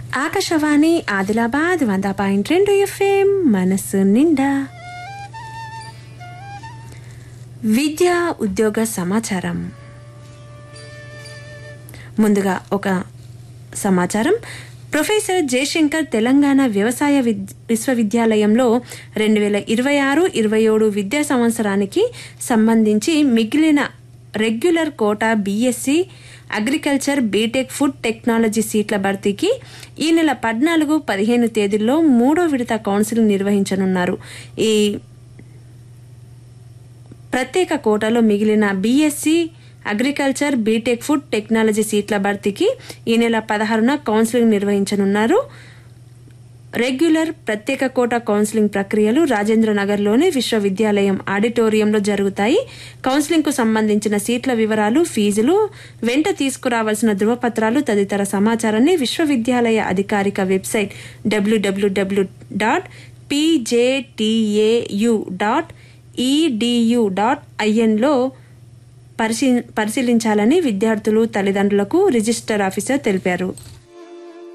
ఆకాశవాణి ఆదిలాబాద్ వంద పాయింట్ రెండు ఎఫ్ఎం మనసు నిండా విద్య ఉద్యోగ సమాచారం ముందుగా ఒక సమాచారం ప్రొఫెసర్ జయశంకర్ తెలంగాణ వ్యవసాయ విద్ విశ్వవిద్యాలయంలో రెండు వేల ఇరవై ఆరు ఇరవై ఏడు విద్యా సంవత్సరానికి సంబంధించి మిగిలిన regular quota BSc agriculture BTech food technology సీట్ల భర్తీకి ఈ నెల పద్నాలుగు పదిహేను తేదీల్లో మూడో విడత కౌన్సిలింగ్ నిర్వహించనున్నారు ఈ ప్రత్యేక కోటాలో మిగిలిన BSc agriculture BTech food technology సీట్ల భర్తీకి ఈ నెల పదహారున కౌన్సిలింగ్ నిర్వహించనున్నారు రెగ్యులర్ ప్రత్యేక కోటా కౌన్సిలింగ్ ప్రక్రియలు రాజేంద్ర నగర్లోని విశ్వవిద్యాలయం ఆడిటోరియంలో జరుగుతాయి కౌన్సిలింగ్కు సంబంధించిన సీట్ల వివరాలు ఫీజులు వెంట తీసుకురావాల్సిన ధృవపత్రాలు తదితర సమాచారాన్ని విశ్వవిద్యాలయ అధికారిక website WWW dot PJTAU dot EDU dot ఐఎన్లో పరిశీ పరిశీలించాలని విద్యార్థులు తల్లిదండ్రులకు రిజిస్టర్ ఆఫీసర్ తెలిపారు